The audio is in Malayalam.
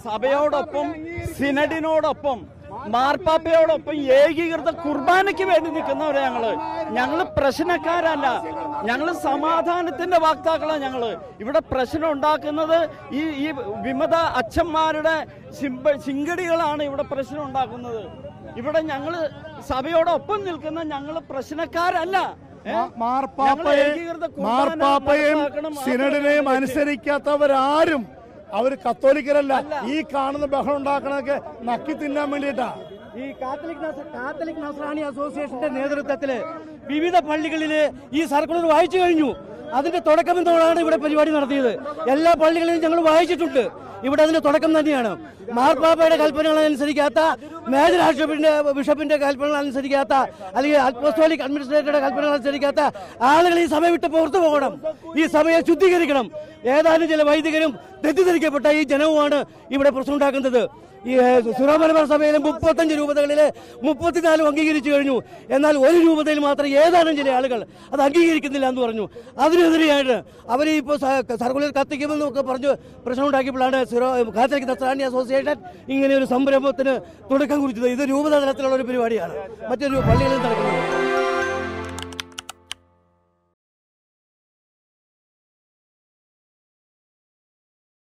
സഭയോടൊപ്പം സിനഡിനോടൊപ്പം മാർപ്പാപ്പയോടൊപ്പം ഏകീകൃത കുർബാനയ്ക്ക് വേണ്ടി നിൽക്കുന്നവരെ ഞങ്ങള് ഞങ്ങള് പ്രശ്നക്കാരല്ല ഞങ്ങള് സമാധാനത്തിന്റെ വാക്താക്കളാണ് ഞങ്ങള് ഇവിടെ പ്രശ്നം ഉണ്ടാക്കുന്നത് ഈ ഈ വിമത അച്ഛന്മാരുടെ ശിമ്പ ശിങ്കടികളാണ് ഇവിടെ പ്രശ്നം ഉണ്ടാക്കുന്നത് ഇവിടെ ഞങ്ങള് സഭയോടൊപ്പം നിൽക്കുന്ന ഞങ്ങള് പ്രശ്നക്കാരല്ല ഏ? മാ- മാർപ്പാപ്പയെ ഞങ്ങൾ ഏകീകൃത കുർബാന മാർപ്പാപ്പയും നടപ്പാക്കണം, സിനഡിനെയും മാത്രമേ അനുസരിക്കാത്തവരാരും അവർ കത്തോലിക്കരല്ല ഈ കാണുന്ന ബഹളം ഉണ്ടാക്കണൊക്കെ നക്കി തിന്നാൻ വേണ്ടിയിട്ടാ ഈ കാത്തലിക് നസ- കാത്തലിക് നസ്രാണി അസോസിയേഷന്റെ നേതൃത്വത്തില് വിവിധ പള്ളികളില് ഈ സർക്കുലർ വായിച്ചു കഴിഞ്ഞു അതിന്റെ തുടക്കം എന്നോടാണ് ഇവിടെ പരിപാടി നടത്തിയത് എല്ലാ പള്ളികളിലും ഞങ്ങൾ വായിച്ചിട്ടുണ്ട് ഇവിടെ അതിന്റെ തുടക്കം തന്നെയാണ് മാർപ്പാപ്പയുടെ കൽപ്പനകൾ അനുസരിക്കാത്ത മേജർ ആർച്ച് ബിഷപ്പിന്റെ കൽപ്പനകൾ അനുസരിക്കാത്ത അല്ലെങ്കിൽ അപ്പോസ്തോലിക് അഡ്മിനിസ്ട്രേറ്ററുടെ കൽപ്പനകൾ അനുസരിക്കാത്ത ആളുകൾ ഈ സഭ വിട്ട് പുറത്തു പോകണം ഈ സഭയെ ശുദ്ധീകരിക്കണം ഏതാനും ചില വൈദികരും തെറ്റിദ്ധരിക്കപ്പെട്ട ഈ ജനവുമാണ് ഇവിടെ പ്രശ്നമുണ്ടാക്കുന്നത് ഈ സുരമലബാർ സഭയിലെ മുപ്പത്തഞ്ച് രൂപതകളിലെ മുപ്പത്തിനാലും അംഗീകരിച്ചു കഴിഞ്ഞു എന്നാൽ ഒരു രൂപതയിൽ മാത്രം ഏതാനും ചില ആളുകൾ അത് അംഗീകരിക്കുന്നില്ല എന്ന് പറഞ്ഞു അതിനെതിരെയായിട്ട് അവർ ഇപ്പോൾ സർക്കുലർ കത്തിക്കുമെന്നൊക്കെ പറഞ്ഞ് പ്രശ്നം ഉണ്ടാക്കിയപ്പോഴാണ് സിറോ കാത്തലിക് നസ്രാണി അസോസിയേഷൻ ഇങ്ങനെ ഒരു സംരംഭത്തിന് തുടക്കം കുറിച്ചത് ഇത് രൂപത തലത്തിലുള്ള ഒരു പരിപാടിയാണ് മറ്റൊരു പള്ളികളിൽ നടക്കുന്നത്